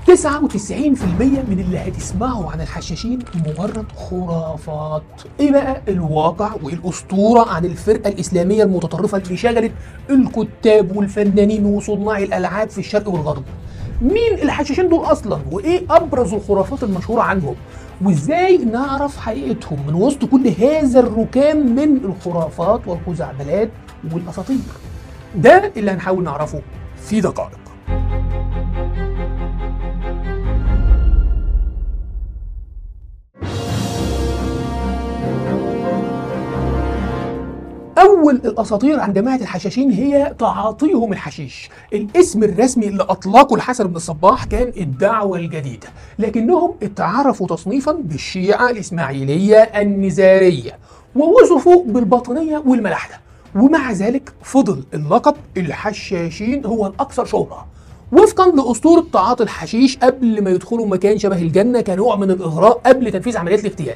99% من اللي هتسمعه عن الحشاشين مجرد خرافات ايه بقى الواقع والاسطوره عن الفرقه الاسلاميه المتطرفه اللي شغلت الكتاب والفنانين وصناع الالعاب في الشرق والغرب مين الحشاشين دول اصلا وايه ابرز الخرافات المشهوره عنهم وازاي نعرف حقيقتهم من وسط كل هذا الركام من الخرافات والخزعبلات والاساطير ده اللي هنحاول نعرفه في دقائق أول الأساطير عن جماعة الحشاشين هي تعاطيهم الحشيش الاسم الرسمي اللي أطلقه الحسن بن الصباح كان الدعوة الجديدة لكنهم اتعرفوا تصنيفا بالشيعة الإسماعيلية النزارية ووصفوا بالباطنية والملاحدة ومع ذلك فضل اللقب الحشاشين هو الأكثر شهرة وفقا لأسطورة تعاطي الحشيش قبل ما يدخلوا مكان شبه الجنة كنوع من الإغراء قبل تنفيذ عمليات الاغتيال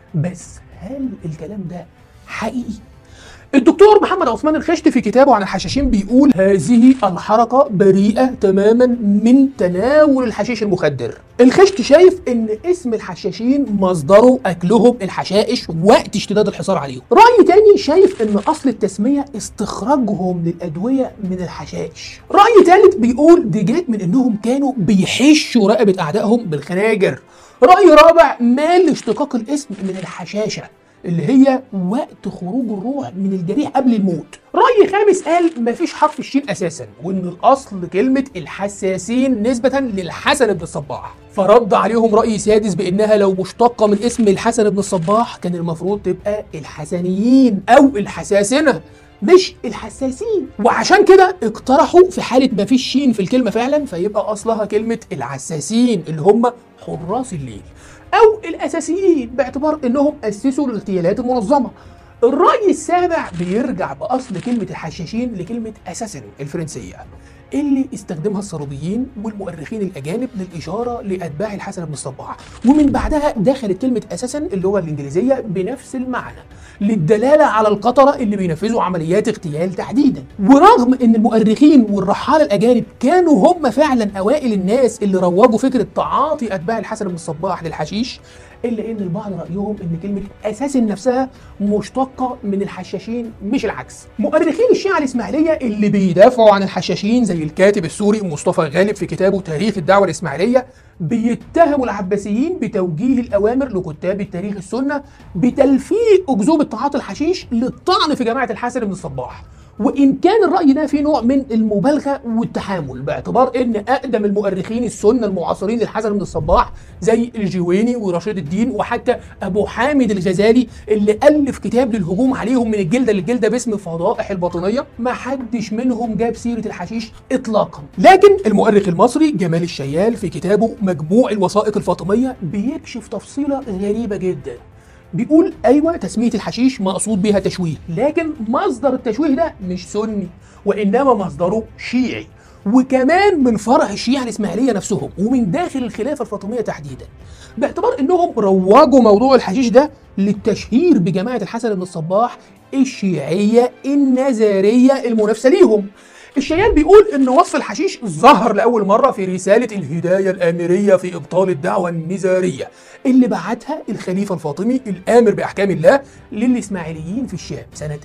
بس هل الكلام ده حقيقي؟ الدكتور محمد عثمان الخشت في كتابه عن الحشاشين بيقول هذه الحركة بريئة تماما من تناول الحشيش المخدر الخشت شايف ان اسم الحشاشين مصدره اكلهم الحشائش وقت اشتداد الحصار عليهم رأي تاني شايف ان اصل التسمية استخراجهم للأدوية من الحشائش رأي تالت بيقول دي جات من انهم كانوا بيحشوا رقبة اعدائهم بالخناجر رأي رابع مال لاشتقاق الاسم من الحشاشة اللي هي وقت خروج الروح من الجريح قبل الموت رأي خامس قال مفيش حرف الشين أساسا وإن الأصل كلمة الحساسين نسبة للحسن بن الصباح فرد عليهم رأي سادس بإنها لو مشتقة من اسم الحسن بن الصباح كان المفروض تبقى الحسنيين أو الحساسنة مش الحساسين وعشان كده اقترحوا في حالة ما فيش شين في الكلمة فعلا فيبقى أصلها كلمة العساسين اللي هم حراس الليل او الاساسيين باعتبار انهم اسسوا الاغتيالات المنظمه الرأي السابع بيرجع بأصل كلمة الحشاشين لكلمة أساسن الفرنسية اللي استخدمها الصليبيين والمؤرخين الأجانب للإشارة لأتباع الحسن بن الصباح ومن بعدها دخلت كلمة أساسا اللغة الإنجليزية بنفس المعنى للدلالة على القطرة اللي بينفذوا عمليات اغتيال تحديدا ورغم ان المؤرخين والرحالة الأجانب كانوا هم فعلا أوائل الناس اللي روجوا فكرة تعاطي أتباع الحسن بن الصباح للحشيش الا ان البعض رايهم ان كلمه اساس نفسها مشتقه من الحشاشين مش العكس مؤرخين الشيعه الاسماعيليه اللي بيدافعوا عن الحشاشين زي الكاتب السوري مصطفى غالب في كتابه تاريخ الدعوه الاسماعيليه بيتهموا العباسيين بتوجيه الاوامر لكتاب التاريخ السنه بتلفيق اكذوبه تعاطي الحشيش للطعن في جماعه الحسن بن الصباح وان كان الراي ده فيه نوع من المبالغه والتحامل باعتبار ان اقدم المؤرخين السنه المعاصرين للحسن بن الصباح زي الجويني ورشيد الدين وحتى ابو حامد الغزالي اللي الف كتاب للهجوم عليهم من الجلده للجلده باسم فضائح الباطنيه ما حدش منهم جاب سيره الحشيش اطلاقا لكن المؤرخ المصري جمال الشيال في كتابه مجموع الوثائق الفاطميه بيكشف تفصيله غريبه جدا بيقول ايوه تسميه الحشيش مقصود بها تشويه لكن مصدر التشويه ده مش سني وانما مصدره شيعي وكمان من فرع الشيعة الإسماعيلية نفسهم ومن داخل الخلافة الفاطمية تحديدا باعتبار انهم روجوا موضوع الحشيش ده للتشهير بجماعة الحسن بن الصباح الشيعية النزارية المنافسة ليهم الشيال بيقول ان وصف الحشيش ظهر لاول مره في رساله الهدايه الامريه في ابطال الدعوه النزاريه اللي بعتها الخليفه الفاطمي الامر باحكام الله للاسماعيليين في الشام سنه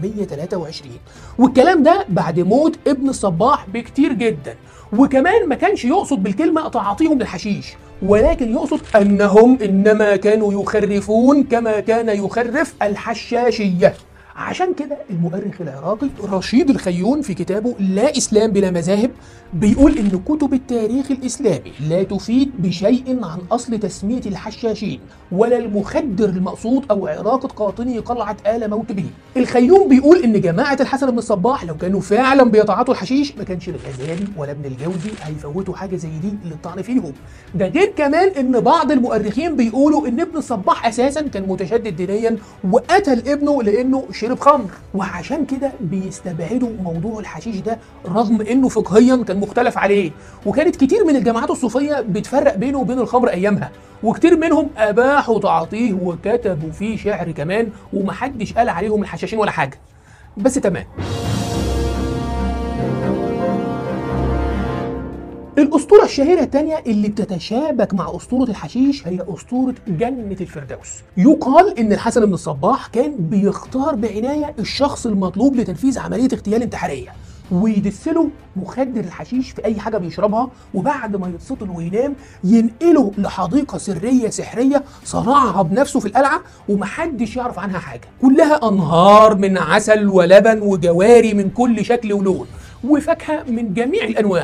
1123 والكلام ده بعد موت ابن الصباح بكتير جدا وكمان ما كانش يقصد بالكلمه تعاطيهم للحشيش ولكن يقصد انهم انما كانوا يخرفون كما كان يخرف الحشاشيه عشان كده المؤرخ العراقي رشيد الخيون في كتابه لا إسلام بلا مذاهب بيقول إن كتب التاريخ الإسلامي لا تفيد بشيء عن أصل تسمية الحشاشين ولا المخدر المقصود أو عراقة قاطني قلعة آل موت به الخيوم بيقول إن جماعة الحسن بن الصباح لو كانوا فعلا بيتعاطوا الحشيش ما كانش الغزالي ولا ابن الجوزي هيفوتوا حاجة زي دي للطعن فيهم ده غير كمان إن بعض المؤرخين بيقولوا إن ابن الصباح أساسا كان متشدد دينيا وقتل ابنه لأنه شرب خمر وعشان كده بيستبعدوا موضوع الحشيش ده رغم انه فقهيا كان مختلف عليه وكانت كتير من الجماعات الصوفيه بتفرق بينه وبين الخمر ايامها وكتير منهم اباحوا تعاطيه وكتبوا فيه شعر كمان ومحدش قال عليهم الحشاشين ولا حاجه بس تمام الأسطورة الشهيرة الثانية اللي بتتشابك مع أسطورة الحشيش هي أسطورة جنة الفردوس. يقال إن الحسن بن الصباح كان بيختار بعناية الشخص المطلوب لتنفيذ عملية اغتيال انتحارية. ويدسله مخدر الحشيش في اي حاجه بيشربها وبعد ما يتسطل وينام ينقله لحديقه سريه سحريه صنعها بنفسه في القلعه ومحدش يعرف عنها حاجه كلها انهار من عسل ولبن وجواري من كل شكل ولون وفاكهه من جميع الانواع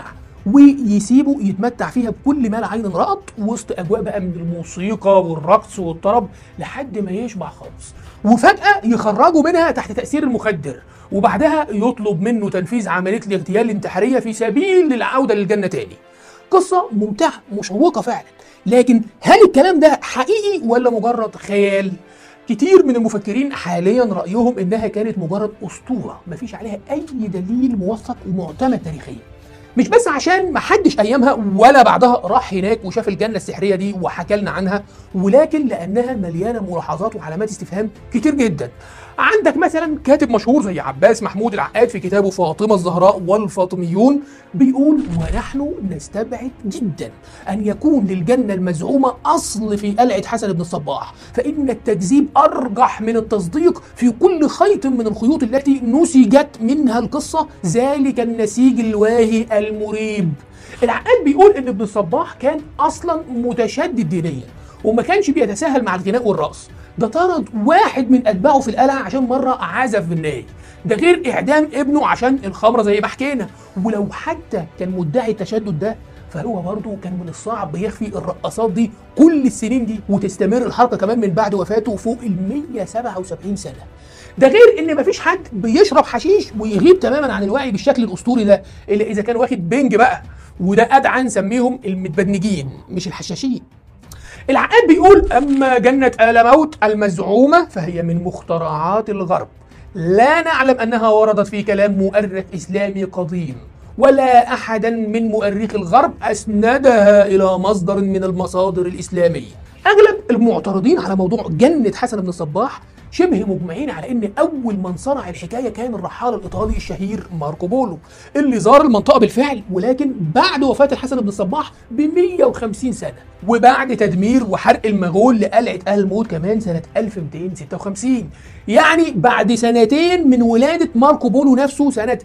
ويسيبه يتمتع فيها بكل ما العين رأت وسط اجواء بقى من الموسيقى والرقص والطرب لحد ما يشبع خالص وفجأة يخرجوا منها تحت تأثير المخدر وبعدها يطلب منه تنفيذ عملية الاغتيال الانتحارية في سبيل للعودة للجنة تاني قصة ممتعة مشوقة فعلا لكن هل الكلام ده حقيقي ولا مجرد خيال؟ كتير من المفكرين حاليا رأيهم إنها كانت مجرد أسطورة مفيش عليها أي دليل موثق ومعتمد تاريخيا مش بس عشان ما حدش ايامها ولا بعدها راح هناك وشاف الجنه السحريه دي وحكى لنا عنها ولكن لانها مليانه ملاحظات وعلامات استفهام كتير جدا عندك مثلا كاتب مشهور زي عباس محمود العقاد في كتابه فاطمه الزهراء والفاطميون بيقول ونحن نستبعد جدا ان يكون للجنه المزعومه اصل في قلعه حسن بن الصباح فان التكذيب ارجح من التصديق في كل خيط من الخيوط التي نسجت منها القصه ذلك النسيج الواهي المريب العقاد بيقول ان ابن الصباح كان اصلا متشدد دينيا وما كانش بيتساهل مع الغناء والرقص ده طرد واحد من اتباعه في القلعه عشان مره عزف بالناي ده غير اعدام ابنه عشان الخمره زي ما حكينا ولو حتى كان مدعي التشدد ده فهو برضه كان من الصعب يخفي الرقصات دي كل السنين دي وتستمر الحركه كمان من بعد وفاته فوق ال 177 سنه ده غير ان مفيش حد بيشرب حشيش ويغيب تماما عن الوعي بالشكل الاسطوري ده الا اذا كان واخد بنج بقى وده ادعى نسميهم المتبنجين مش الحشاشين العقاد بيقول أما جنة آل موت المزعومة فهي من مخترعات الغرب لا نعلم أنها وردت في كلام مؤرخ إسلامي قديم ولا أحدا من مؤرخي الغرب أسندها إلى مصدر من المصادر الإسلامية أغلب المعترضين على موضوع جنة حسن بن الصباح شبه مجمعين على ان اول من صنع الحكايه كان الرحال الايطالي الشهير ماركو بولو اللي زار المنطقه بالفعل ولكن بعد وفاه الحسن بن الصباح ب 150 سنه وبعد تدمير وحرق المغول لقلعه اهل الموت كمان سنه 1256 يعني بعد سنتين من ولاده ماركو بولو نفسه سنه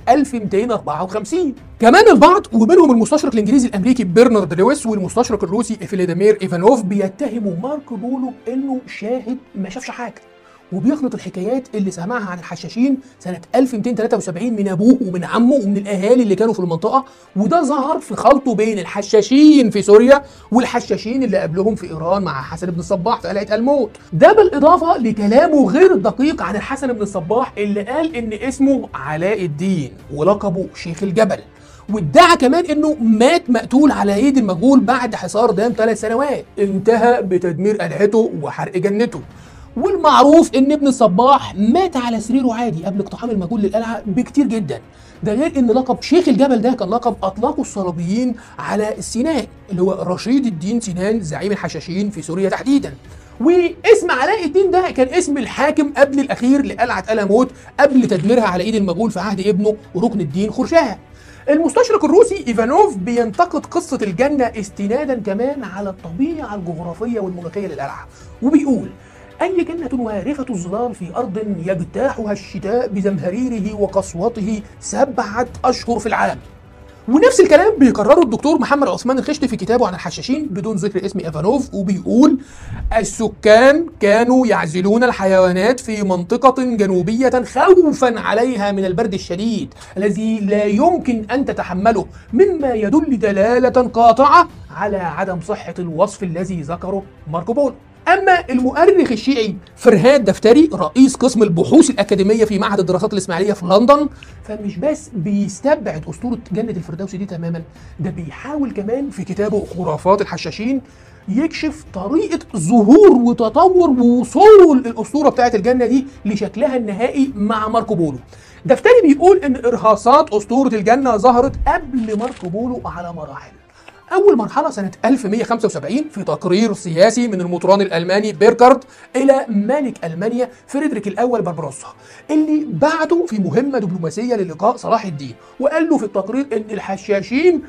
1254 كمان البعض ومنهم المستشرق الانجليزي الامريكي برنارد لويس والمستشرق الروسي فلاديمير ايفانوف بيتهموا ماركو بولو انه شاهد ما شافش حاجه وبيخلط الحكايات اللي سمعها عن الحشاشين سنة 1273 من أبوه ومن عمه ومن الأهالي اللي كانوا في المنطقة وده ظهر في خلطه بين الحشاشين في سوريا والحشاشين اللي قبلهم في إيران مع حسن بن الصباح في قلعة الموت ده بالإضافة لكلامه غير الدقيق عن الحسن بن الصباح اللي قال إن اسمه علاء الدين ولقبه شيخ الجبل وادعى كمان انه مات مقتول على ايد المغول بعد حصار دام ثلاث سنوات انتهى بتدمير قلعته وحرق جنته والمعروف ان ابن الصباح مات على سريره عادي قبل اقتحام المغول للقلعه بكتير جدا ده غير ان لقب شيخ الجبل ده كان لقب اطلقه الصليبيين على سينان اللي هو رشيد الدين سينان زعيم الحشاشين في سوريا تحديدا واسم علاء الدين ده كان اسم الحاكم قبل الاخير لقلعه الموت قبل تدميرها على ايد المغول في عهد ابنه ركن الدين خرشاه المستشرق الروسي ايفانوف بينتقد قصة الجنة استنادا كمان على الطبيعة الجغرافية والمناخية للقلعة وبيقول أي جنة وارفة الظلال في أرض يجتاحها الشتاء بزمهريره وقسوته سبعة أشهر في العام ونفس الكلام بيكرره الدكتور محمد عثمان الخشتي في كتابه عن الحشاشين بدون ذكر اسم ايفانوف وبيقول السكان كانوا يعزلون الحيوانات في منطقة جنوبية خوفا عليها من البرد الشديد الذي لا يمكن أن تتحمله مما يدل دلالة قاطعة على عدم صحة الوصف الذي ذكره ماركو بولو اما المؤرخ الشيعي فرهاد دفتري رئيس قسم البحوث الاكاديميه في معهد الدراسات الاسماعيليه في لندن فمش بس بيستبعد اسطوره جنه الفردوس دي تماما ده بيحاول كمان في كتابه خرافات الحشاشين يكشف طريقه ظهور وتطور ووصول الاسطوره بتاعت الجنه دي لشكلها النهائي مع ماركو بولو دفتري بيقول ان ارهاصات اسطوره الجنه ظهرت قبل ماركو بولو على مراحل أول مرحلة سنة 1175 في تقرير سياسي من المطران الألماني بيركارد إلى ملك ألمانيا فريدريك الأول بربروسا اللي بعده في مهمة دبلوماسية للقاء صلاح الدين وقال له في التقرير إن الحشاشين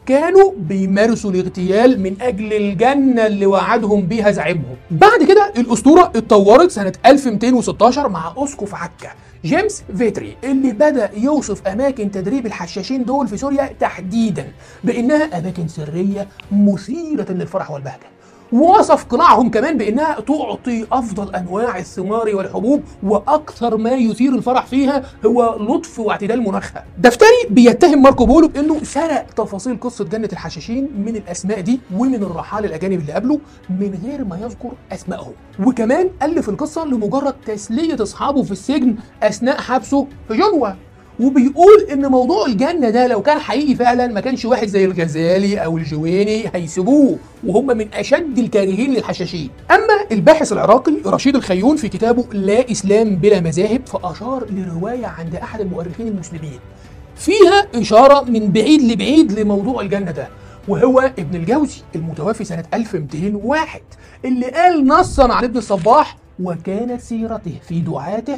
كانوا بيمارسوا الاغتيال من اجل الجنه اللي وعدهم بيها زعيمهم. بعد كده الاسطوره اتطورت سنه 1216 مع اسقف عكا جيمس فيتري اللي بدا يوصف اماكن تدريب الحشاشين دول في سوريا تحديدا بانها اماكن سريه مثيره للفرح والبهجه. ووصف قناعهم كمان بانها تعطي افضل انواع الثمار والحبوب واكثر ما يثير الفرح فيها هو لطف واعتدال مناخها. دفتري بيتهم ماركو بولو بانه سرق تفاصيل قصه جنه الحشاشين من الاسماء دي ومن الرحال الاجانب اللي قابله من غير ما يذكر اسمائهم. وكمان الف القصه لمجرد تسليه اصحابه في السجن اثناء حبسه في جنوة وبيقول ان موضوع الجنه ده لو كان حقيقي فعلا ما كانش واحد زي الغزالي او الجويني هيسيبوه وهم من اشد الكارهين للحشاشين اما الباحث العراقي رشيد الخيون في كتابه لا اسلام بلا مذاهب فاشار لروايه عند احد المؤرخين المسلمين فيها اشاره من بعيد لبعيد لموضوع الجنه ده وهو ابن الجوزي المتوفي سنة 1201 اللي قال نصا عن ابن الصباح وكانت سيرته في دعاته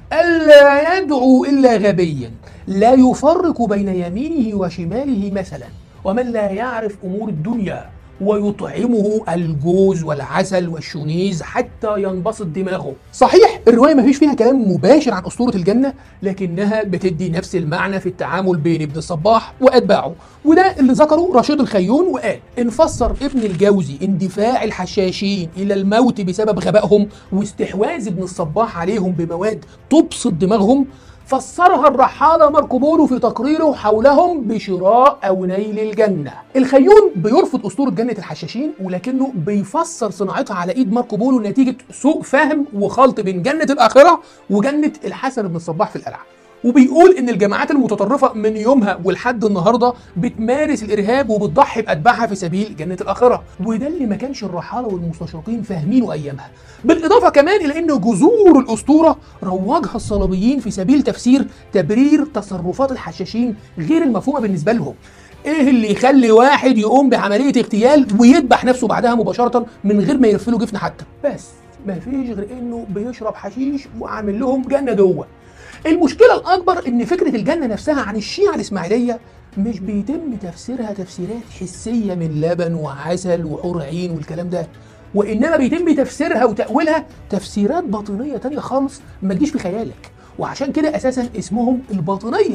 ألا يدعو إلا غبيا لا يفرق بين يمينه وشماله مثلا ومن لا يعرف أمور الدنيا ويطعمه الجوز والعسل والشونيز حتى ينبسط دماغه صحيح الرواية ما فيش فيها كلام مباشر عن أسطورة الجنة لكنها بتدي نفس المعنى في التعامل بين ابن الصباح وأتباعه وده اللي ذكره رشيد الخيون وقال إن فسر ابن الجوزي اندفاع الحشاشين إلى الموت بسبب غبائهم واستحواذ ابن الصباح عليهم بمواد تبسط دماغهم فسرها الرحالة ماركو بولو في تقريره حولهم بشراء أو نيل الجنة الخيون بيرفض أسطورة جنة الحشاشين ولكنه بيفسر صناعتها على إيد ماركو بولو نتيجة سوء فهم وخلط بين جنة الآخرة وجنة الحسن بن الصباح في القلعة وبيقول ان الجماعات المتطرفه من يومها ولحد النهارده بتمارس الارهاب وبتضحي باتباعها في سبيل جنه الاخره وده اللي ما كانش الرحاله والمستشرقين فاهمينه ايامها بالاضافه كمان الى ان جذور الاسطوره روجها الصليبيين في سبيل تفسير تبرير تصرفات الحشاشين غير المفهومه بالنسبه لهم ايه اللي يخلي واحد يقوم بعمليه اغتيال ويذبح نفسه بعدها مباشره من غير ما يرفله جفن حتى بس ما فيش غير انه بيشرب حشيش وعامل لهم جنه جوه المشكلة الأكبر إن فكرة الجنة نفسها عن الشيعة الإسماعيلية مش بيتم تفسيرها تفسيرات حسية من لبن وعسل وحور عين والكلام ده وإنما بيتم تفسيرها وتأويلها تفسيرات باطنية تانية خالص ما تجيش في خيالك وعشان كده أساسا اسمهم الباطنية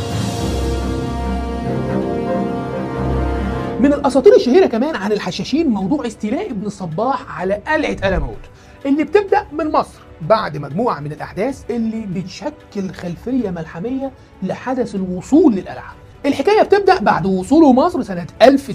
من الاساطير الشهيره كمان عن الحشاشين موضوع استيلاء ابن الصباح على قلعه الموت اللي بتبدا من مصر بعد مجموعه من الاحداث اللي بتشكل خلفيه ملحميه لحدث الوصول للقلعه الحكايه بتبدا بعد وصوله مصر سنه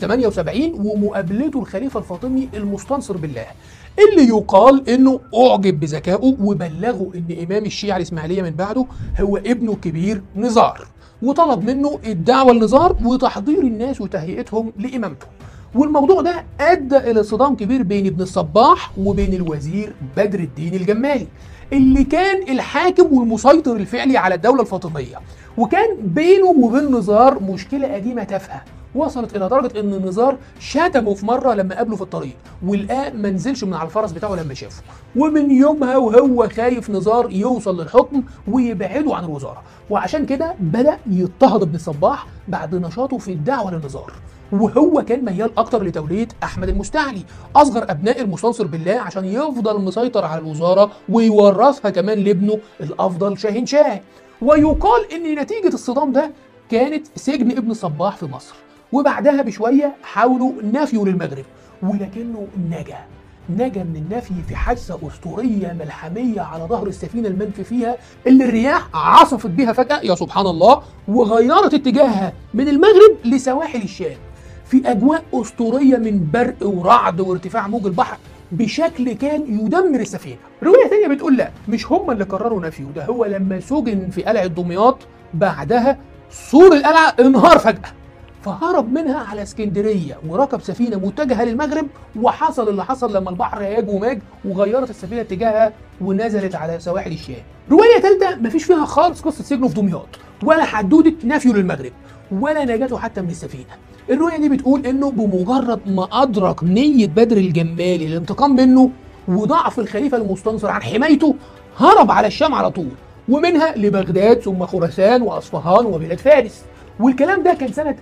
1078 ومقابلته الخليفه الفاطمي المستنصر بالله اللي يقال انه اعجب بذكائه وبلغه ان امام الشيعه الاسماعيليه من بعده هو ابنه الكبير نزار وطلب منه الدعوه لنزار وتحضير الناس وتهيئتهم لامامته والموضوع ده ادى الى صدام كبير بين ابن الصباح وبين الوزير بدر الدين الجمالي اللي كان الحاكم والمسيطر الفعلي على الدوله الفاطميه وكان بينه وبين نزار مشكله قديمه تافهه وصلت الى درجه ان نزار شتمه في مره لما قابله في الطريق ولقاه ما نزلش من على الفرس بتاعه لما شافه ومن يومها وهو خايف نزار يوصل للحكم ويبعده عن الوزاره وعشان كده بدا يضطهد ابن الصباح بعد نشاطه في الدعوه للنزار وهو كان ميال اكتر لتوليه احمد المستعلي اصغر ابناء المستنصر بالله عشان يفضل مسيطر على الوزاره ويورثها كمان لابنه الافضل شاهين شاه ويقال ان نتيجه الصدام ده كانت سجن ابن الصباح في مصر وبعدها بشويه حاولوا نفيه للمغرب ولكنه نجا نجا من النفي في حادثه اسطوريه ملحميه على ظهر السفينه المنفي فيها اللي الرياح عصفت بيها فجاه يا سبحان الله وغيرت اتجاهها من المغرب لسواحل الشام في اجواء اسطوريه من برق ورعد وارتفاع موج البحر بشكل كان يدمر السفينه. روايه ثانيه بتقول لا مش هم اللي قرروا نفيه ده هو لما سجن في قلعه دمياط بعدها سور القلعه انهار فجاه. فهرب منها على اسكندريه وركب سفينه متجهه للمغرب وحصل اللي حصل لما البحر هاج وماج وغيرت السفينه اتجاهها ونزلت على سواحل الشام. روايه ثالثه مفيش فيها خالص قصه سجنه في دمياط ولا حدوده نفيه للمغرب ولا نجاته حتى من السفينه. الروايه دي بتقول انه بمجرد ما ادرك نيه بدر الجمالي الانتقام منه وضعف الخليفه المستنصر عن حمايته هرب على الشام على طول ومنها لبغداد ثم خراسان واصفهان وبلاد فارس والكلام ده كان سنة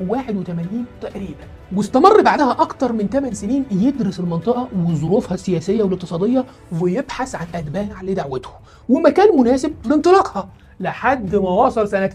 1081 تقريبا واستمر بعدها أكتر من 8 سنين يدرس المنطقة وظروفها السياسية والاقتصادية ويبحث عن أتباع لدعوته ومكان مناسب لانطلاقها لحد ما وصل سنة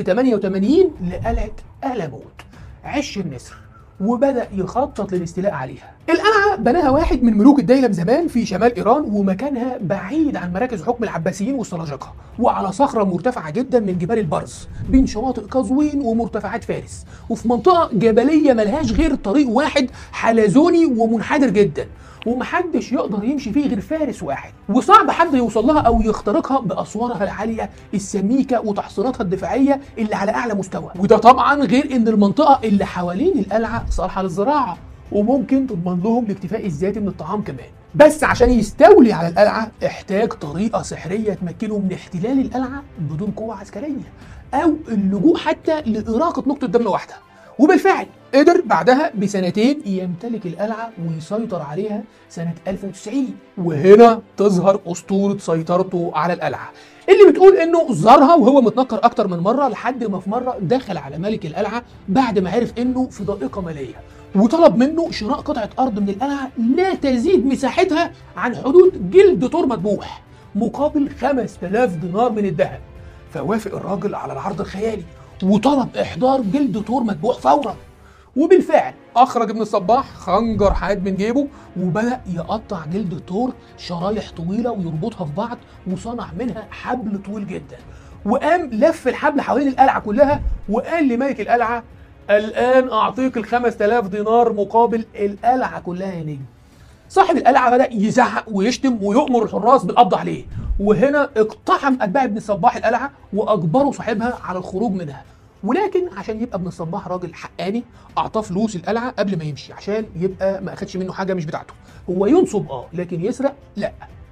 1088 لقلعة ألموت عش النسر وبدأ يخطط للاستيلاء عليها القلعة بناها واحد من ملوك الديلم زمان في شمال إيران ومكانها بعيد عن مراكز حكم العباسيين والسلاجقة وعلى صخرة مرتفعة جدا من جبال البرز بين شواطئ قزوين ومرتفعات فارس وفي منطقة جبلية ملهاش غير طريق واحد حلزوني ومنحدر جدا ومحدش يقدر يمشي فيه غير فارس واحد وصعب حد يوصل لها او يخترقها باسوارها العاليه السميكه وتحصيناتها الدفاعيه اللي على اعلى مستوى وده طبعا غير ان المنطقه اللي حوالين القلعه صالحه للزراعه وممكن تضمن لهم الاكتفاء الذاتي من الطعام كمان بس عشان يستولي على القلعه احتاج طريقه سحريه تمكنه من احتلال القلعه بدون قوه عسكريه او اللجوء حتى لاراقه نقطه دم واحده وبالفعل قدر بعدها بسنتين يمتلك القلعة ويسيطر عليها سنة 1090 وهنا تظهر أسطورة سيطرته على القلعة اللي بتقول انه زارها وهو متنكر اكتر من مره لحد ما في مره دخل على ملك القلعه بعد ما عرف انه في ضائقه ماليه وطلب منه شراء قطعه ارض من القلعه لا تزيد مساحتها عن حدود جلد طور مذبوح مقابل 5000 دينار من الذهب فوافق الراجل على العرض الخيالي وطلب احضار جلد طور مذبوح فورا وبالفعل اخرج ابن الصباح خنجر حاد من جيبه وبدا يقطع جلد الثور شرايح طويله ويربطها في بعض وصنع منها حبل طويل جدا وقام لف الحبل حوالين القلعه كلها وقال لملك القلعه الان اعطيك ال 5000 دينار مقابل القلعه كلها يا نجم صاحب القلعه بدا يزعق ويشتم ويؤمر الحراس بالقبض عليه وهنا اقتحم اتباع ابن الصباح القلعه واجبروا صاحبها على الخروج منها ولكن عشان يبقى ابن الصباح راجل حقاني اعطاه فلوس القلعه قبل ما يمشي عشان يبقى ما اخدش منه حاجه مش بتاعته هو ينصب اه لكن يسرق لا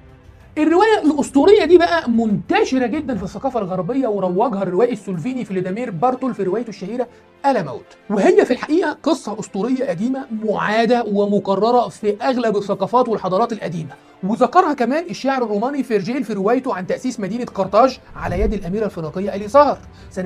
الروايه الاسطوريه دي بقى منتشره جدا في الثقافه الغربيه وروجها الروائي السلفيني فليدامير بارتول في روايته الشهيره ألموت وهي في الحقيقه قصه اسطوريه قديمه معاده ومكرره في اغلب الثقافات والحضارات القديمه وذكرها كمان الشاعر الروماني فيرجيل في روايته عن تأسيس مدينة قرطاج على يد الأميرة الفينيقية أليسار سنة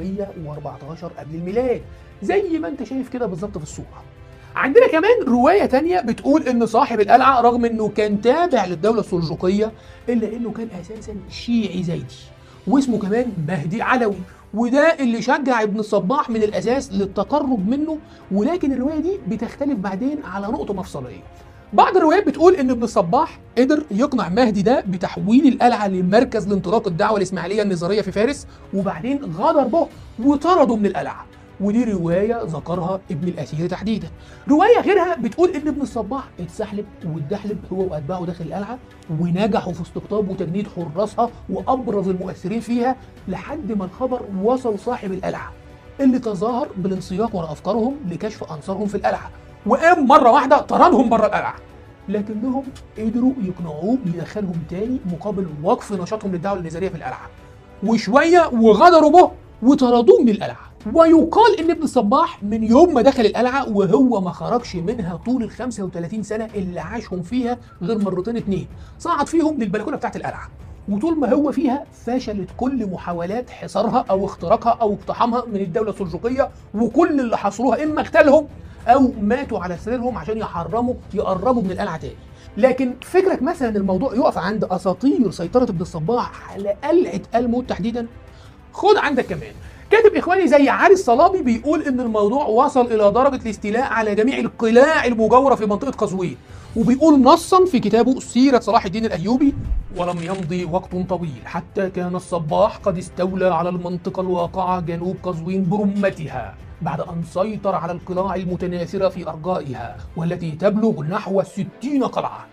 814 قبل الميلاد زي ما أنت شايف كده بالظبط في الصورة عندنا كمان رواية تانية بتقول إن صاحب القلعة رغم إنه كان تابع للدولة السلجوقية إلا إنه كان أساسا شيعي زيدي واسمه كمان مهدي علوي وده اللي شجع ابن الصباح من الأساس للتقرب منه ولكن الرواية دي بتختلف بعدين على نقطة مفصلية بعض الروايات بتقول ان ابن الصباح قدر يقنع مهدي ده بتحويل القلعه لمركز لانطلاق الدعوه الاسماعيليه النظريه في فارس وبعدين غدر به وطرده من القلعه ودي روايه ذكرها ابن الاسير تحديدا روايه غيرها بتقول ان ابن الصباح اتسحلب واتدحلب هو واتباعه داخل القلعه ونجحوا في استقطاب وتجنيد حراسها وابرز المؤثرين فيها لحد ما الخبر وصل صاحب القلعه اللي تظاهر بالانسياق وراء افكارهم لكشف انصارهم في القلعه وقام مره واحده طردهم بره القلعه لكنهم قدروا يقنعوه يدخلهم تاني مقابل وقف نشاطهم للدعوه النظريه في القلعه وشويه وغدروا به وطردوه من القلعه ويقال ان ابن الصباح من يوم ما دخل القلعه وهو ما خرجش منها طول ال 35 سنه اللي عاشهم فيها غير مرتين اتنين صعد فيهم للبلكونه بتاعت القلعه وطول ما هو فيها فشلت كل محاولات حصارها او اختراقها او اقتحامها من الدوله السلجوقيه وكل اللي حصروها اما اغتالهم او ماتوا على سريرهم عشان يحرموا يقربوا من القلعه تاني لكن فكرك مثلا الموضوع يقف عند اساطير سيطره ابن الصباح على قلعه الموت تحديدا خد عندك كمان كاتب اخواني زي علي الصلابي بيقول ان الموضوع وصل الى درجه الاستيلاء على جميع القلاع المجاوره في منطقه قزوين وبيقول نصا في كتابه سيرة صلاح الدين الأيوبي ولم يمضي وقت طويل حتى كان الصباح قد استولى على المنطقة الواقعة جنوب قزوين برمتها بعد أن سيطر على القلاع المتناثرة في أرجائها والتي تبلغ نحو ستين قلعة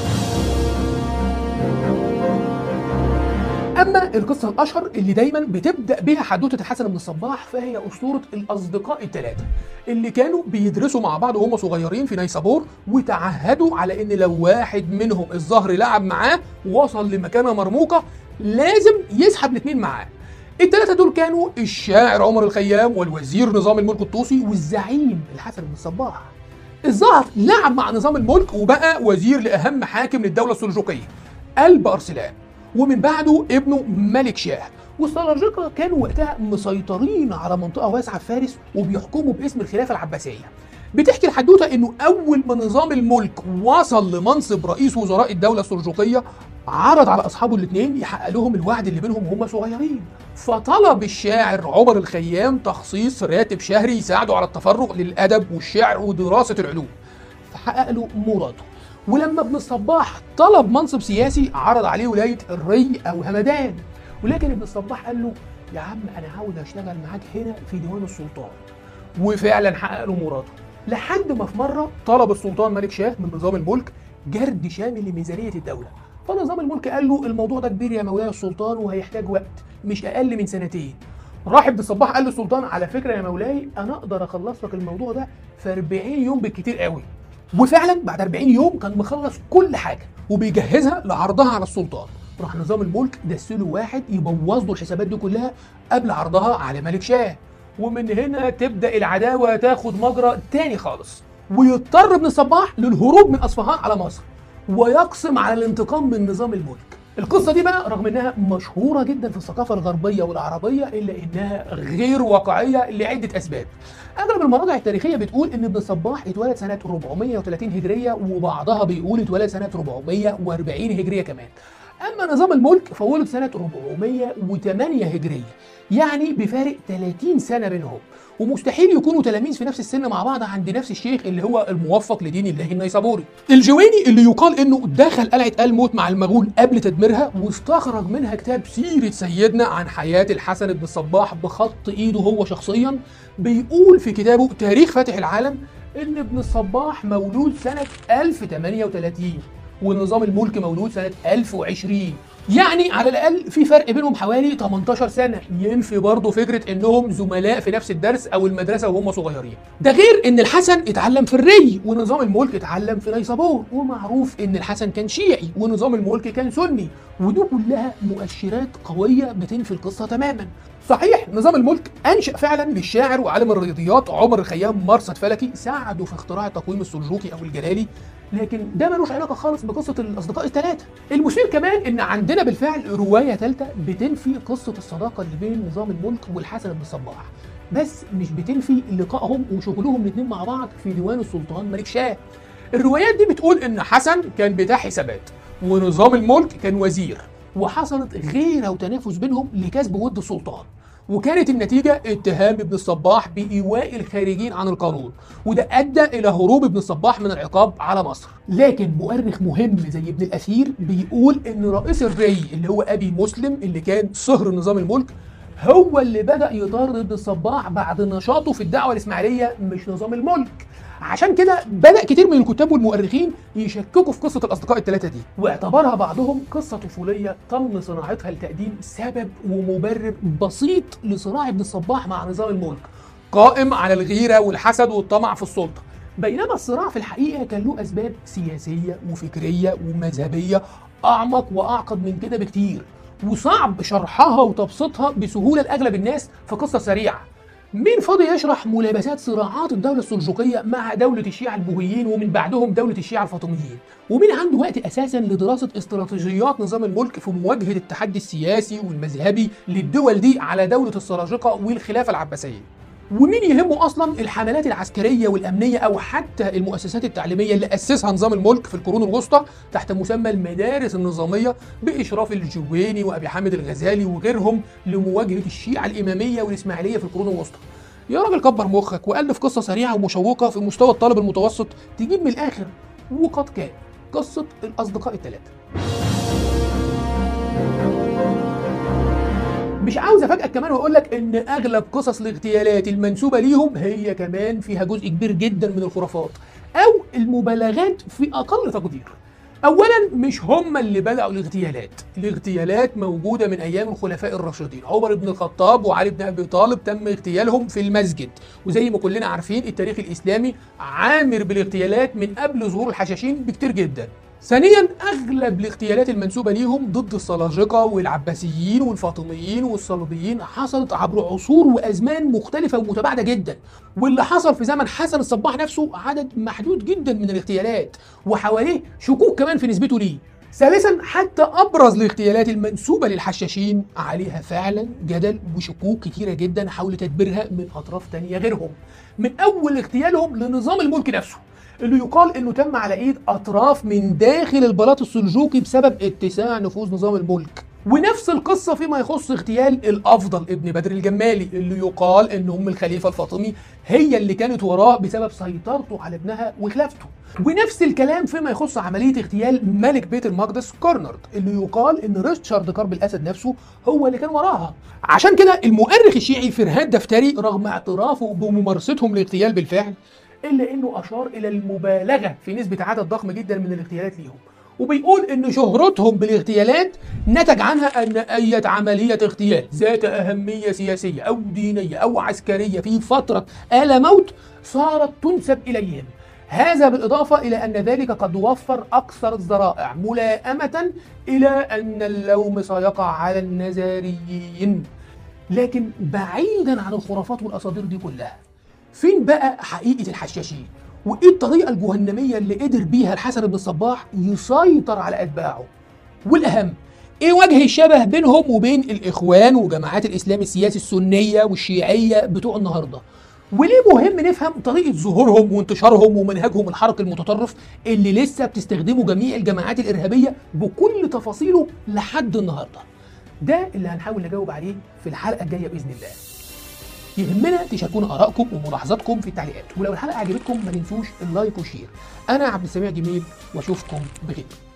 اما القصه الاشهر اللي دايما بتبدا بها حدوته الحسن بن الصباح فهي اسطوره الاصدقاء الثلاثه اللي كانوا بيدرسوا مع بعض وهم صغيرين في نيسابور وتعهدوا على ان لو واحد منهم الظهر لعب معاه ووصل لمكانه مرموقه لازم يسحب الاثنين معاه الثلاثه دول كانوا الشاعر عمر الخيام والوزير نظام الملك الطوسي والزعيم الحسن بن الصباح الظاهر لعب مع نظام الملك وبقى وزير لاهم حاكم للدوله السلجوقيه قلب ارسلان ومن بعده ابنه ملك شاه والسلاجقه كانوا وقتها مسيطرين على منطقه واسعه في فارس وبيحكموا باسم الخلافه العباسيه بتحكي الحدوته انه اول ما نظام الملك وصل لمنصب رئيس وزراء الدوله السلجوقيه عرض على اصحابه الاثنين يحقق لهم الوعد اللي بينهم وهم صغيرين فطلب الشاعر عمر الخيام تخصيص راتب شهري يساعده على التفرغ للادب والشعر ودراسه العلوم فحقق له مراده ولما ابن الصباح طلب منصب سياسي عرض عليه ولايه الري او همدان ولكن ابن الصباح قال له يا عم انا عاوز اشتغل معاك هنا في ديوان السلطان وفعلا حقق له مراده لحد ما في مره طلب السلطان ملك شاه من نظام الملك جرد شامل لميزانيه الدوله فنظام الملك قال له الموضوع ده كبير يا مولاي السلطان وهيحتاج وقت مش اقل من سنتين راح ابن الصباح قال للسلطان على فكره يا مولاي انا اقدر اخلص لك الموضوع ده في 40 يوم بالكتير قوي وفعلا بعد 40 يوم كان مخلص كل حاجه وبيجهزها لعرضها على السلطان راح نظام الملك دسله واحد يبوظ له الحسابات دي كلها قبل عرضها على ملك شاه ومن هنا تبدا العداوه تاخد مجرى تاني خالص ويضطر ابن الصباح للهروب من اصفهان على مصر ويقسم على الانتقام من نظام الملك القصة دي بقى رغم انها مشهورة جدا في الثقافة الغربية والعربية الا انها غير واقعية لعدة اسباب. اغلب المراجع التاريخية بتقول ان ابن الصباح اتولد سنة 430 هجرية وبعضها بيقول اتولد سنة 440 هجرية كمان. اما نظام الملك فولد سنة 408 هجرية يعني بفارق 30 سنة بينهم ومستحيل يكونوا تلاميذ في نفس السن مع بعض عند نفس الشيخ اللي هو الموفق لدين الله النيسابوري. الجويني اللي يقال انه دخل قلعه الموت مع المغول قبل تدميرها واستخرج منها كتاب سيره سيدنا عن حياه الحسن بن الصباح بخط ايده هو شخصيا بيقول في كتابه تاريخ فاتح العالم ان ابن الصباح مولود سنه 1038 ونظام الملك مولود سنه 1020 يعني على الاقل في فرق بينهم حوالي 18 سنه ينفي برضه فكره انهم زملاء في نفس الدرس او المدرسه وهم صغيرين ده غير ان الحسن اتعلم في الري ونظام الملك اتعلم في نيسابور ومعروف ان الحسن كان شيعي ونظام الملك كان سني ودي كلها مؤشرات قويه بتنفي القصه تماما صحيح نظام الملك انشا فعلا للشاعر وعالم الرياضيات عمر الخيام مرصد فلكي ساعده في اختراع التقويم السلجوقي او الجلالي لكن ده ملوش علاقه خالص بقصه الاصدقاء الثلاثه المثير كمان ان عندنا بالفعل روايه ثالثه بتنفي قصه الصداقه اللي بين نظام الملك والحسن بن الصباح بس مش بتنفي لقائهم وشغلهم الاثنين مع بعض في ديوان السلطان ملك شاه الروايات دي بتقول ان حسن كان بتاع حسابات ونظام الملك كان وزير وحصلت غيره وتنافس بينهم لكسب ود السلطان وكانت النتيجة اتهام ابن الصباح بإيواء الخارجين عن القانون وده أدى إلى هروب ابن الصباح من العقاب على مصر لكن مؤرخ مهم زي ابن الأثير بيقول إن رئيس الري اللي هو أبي مسلم اللي كان صهر نظام الملك هو اللي بدأ يطارد ابن الصباح بعد نشاطه في الدعوة الإسماعيلية مش نظام الملك عشان كده بدأ كتير من الكتاب والمؤرخين يشككوا في قصة الأصدقاء الثلاثة دي واعتبرها بعضهم قصة طفولية تم صناعتها لتقديم سبب ومبرر بسيط لصراع ابن الصباح مع نظام الملك قائم على الغيرة والحسد والطمع في السلطة بينما الصراع في الحقيقة كان له أسباب سياسية وفكرية ومذهبية أعمق وأعقد من كده بكتير وصعب شرحها وتبسيطها بسهولة لأغلب الناس في قصة سريعة مين فاضي يشرح ملابسات صراعات الدولة السلجوقية مع دولة الشيعة البويهيين ومن بعدهم دولة الشيعة الفاطميين؟ ومين عنده وقت أساسا لدراسة استراتيجيات نظام الملك في مواجهة التحدي السياسي والمذهبي للدول دي على دولة السلاجقة والخلافة العباسية؟ ومين يهمه اصلا الحملات العسكريه والامنيه او حتى المؤسسات التعليميه اللي اسسها نظام الملك في القرون الوسطى تحت مسمى المدارس النظاميه باشراف الجويني وابي حامد الغزالي وغيرهم لمواجهه الشيعه الاماميه والاسماعيليه في القرون الوسطى. يا راجل كبر مخك والف قصه سريعه ومشوقه في مستوى الطالب المتوسط تجيب من الاخر وقد كان قصه الاصدقاء الثلاثه. مش عاوز افاجئك كمان واقول لك ان اغلب قصص الاغتيالات المنسوبه ليهم هي كمان فيها جزء كبير جدا من الخرافات او المبالغات في اقل تقدير. اولا مش هم اللي بداوا الاغتيالات، الاغتيالات موجوده من ايام الخلفاء الراشدين، عمر بن الخطاب وعلي بن ابي طالب تم اغتيالهم في المسجد، وزي ما كلنا عارفين التاريخ الاسلامي عامر بالاغتيالات من قبل ظهور الحشاشين بكتير جدا. ثانيا اغلب الاغتيالات المنسوبه ليهم ضد السلاجقه والعباسيين والفاطميين والصليبيين حصلت عبر عصور وازمان مختلفه ومتباعده جدا واللي حصل في زمن حسن الصباح نفسه عدد محدود جدا من الاغتيالات وحواليه شكوك كمان في نسبته ليه ثالثا حتى ابرز الاغتيالات المنسوبه للحشاشين عليها فعلا جدل وشكوك كتيره جدا حول تدبيرها من اطراف تانية غيرهم من اول اغتيالهم لنظام الملك نفسه اللي يقال انه تم على ايد اطراف من داخل البلاط السلجوقي بسبب اتساع نفوذ نظام الملك ونفس القصة فيما يخص اغتيال الأفضل ابن بدر الجمالي اللي يقال إن أم الخليفة الفاطمي هي اللي كانت وراه بسبب سيطرته على ابنها وخلافته ونفس الكلام فيما يخص عملية اغتيال ملك بيت المقدس كورنرد اللي يقال إن ريتشارد كارب الأسد نفسه هو اللي كان وراها عشان كده المؤرخ الشيعي فرهاد دفتري رغم اعترافه بممارستهم للاغتيال بالفعل إلا إنه أشار إلى المبالغة في نسبة عدد ضخم جدا من الاغتيالات ليهم وبيقول ان شهرتهم بالاغتيالات نتج عنها ان اي عمليه اغتيال ذات اهميه سياسيه او دينيه او عسكريه في فتره آل موت صارت تنسب اليهم هذا بالاضافه الى ان ذلك قد وفر اكثر الذرائع ملائمه الى ان اللوم سيقع على النزاريين لكن بعيدا عن الخرافات والاساطير دي كلها فين بقى حقيقه الحشاشين وايه الطريقه الجهنميه اللي قدر بيها الحسن بن الصباح يسيطر على اتباعه والاهم ايه وجه الشبه بينهم وبين الاخوان وجماعات الاسلام السياسي السنيه والشيعيه بتوع النهارده وليه مهم نفهم طريقه ظهورهم وانتشارهم ومنهجهم الحركي المتطرف اللي لسه بتستخدمه جميع الجماعات الارهابيه بكل تفاصيله لحد النهارده ده اللي هنحاول نجاوب عليه في الحلقه الجايه باذن الله يهمنا تشاركونا ارائكم وملاحظاتكم في التعليقات ولو الحلقه عجبتكم ما تنسوش اللايك والشير انا عبد السميع جميل واشوفكم بخير